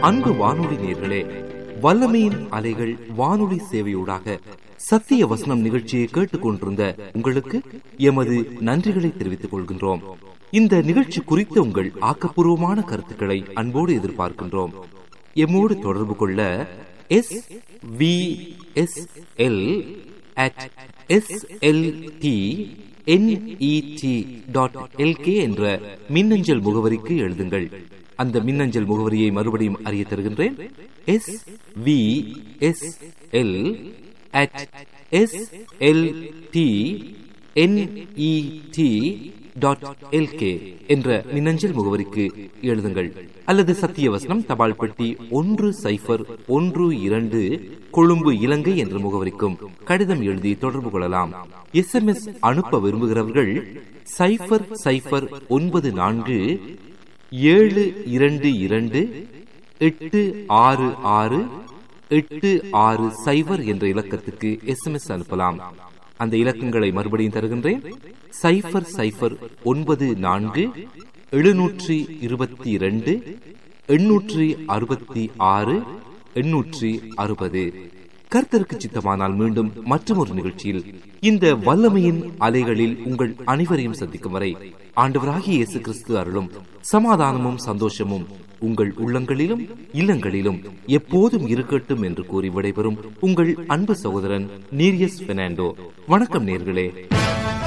அன்பு வானொலி நேர்களே வல்லமையின் அலைகள் வானொலி சேவையூடாக சத்திய வசனம் நிகழ்ச்சியை கேட்டுக்கொண்டிருந்த உங்களுக்கு எமது நன்றிகளை தெரிவித்துக் கொள்கின்றோம் இந்த நிகழ்ச்சி குறித்த உங்கள் ஆக்கப்பூர்வமான கருத்துக்களை அன்போடு எதிர்பார்க்கின்றோம் எம்மோடு தொடர்பு கொள்ள S V S L at S L T N E T dot L K என்ற மின்னஞ்சல் முகவரிக்கு எழுதுங்கள் அந்த மின்னஞ்சல் முகவரியை மறுபடியும் அறிய தருகின்றேன் S V S L at S L T N E T dot L K என்ற மின்னஞ்சல் முகவரிக்கு எழுதுங்கள் அல்லது சத்தியவசனம் தபால் பெட்டி ஒன்று சைஃபர் ஒன்று இரண்டு கொழும்பு இலங்கை என்ற முகவரிக்கும் கடிதம் எழுதி தொடர்பு கொள்ளலாம் எஸ் எம் எஸ் அனுப்ப விரும்புகிறவர்கள் சைஃபர் சைஃபர் ஒன்பது நான்கு ஏழு இரண்டு இரண்டு எட்டு ஆறு ஆறு எட்டு ஆறு சைபர் என்ற இலக்கத்துக்கு எஸ் எம் எஸ் அனுப்பலாம் அந்த இலக்கங்களை மறுபடியும் தருகின்றேன் சைபர் சைபர் ஒன்பது நான்கு எழுநூற்றி இருபத்தி இரண்டு எண்ணூற்றி அறுபத்தி ஆறு எண்ணூற்றி அறுபது கர்த்தருக்கு சித்தமானால் மீண்டும் மற்றொரு நிகழ்ச்சியில் இந்த வல்லமையின் அலைகளில் உங்கள் அனைவரையும் சந்திக்கும் வரை ஆண்டவராகிய இயேசு கிறிஸ்து அருளும் சமாதானமும் சந்தோஷமும் உங்கள் உள்ளங்களிலும் இல்லங்களிலும் எப்போதும் இருக்கட்டும் என்று கூறி விடைபெறும் உங்கள் அன்பு சகோதரன் நீரியஸ் பெர்னாண்டோ வணக்கம் நேர்களே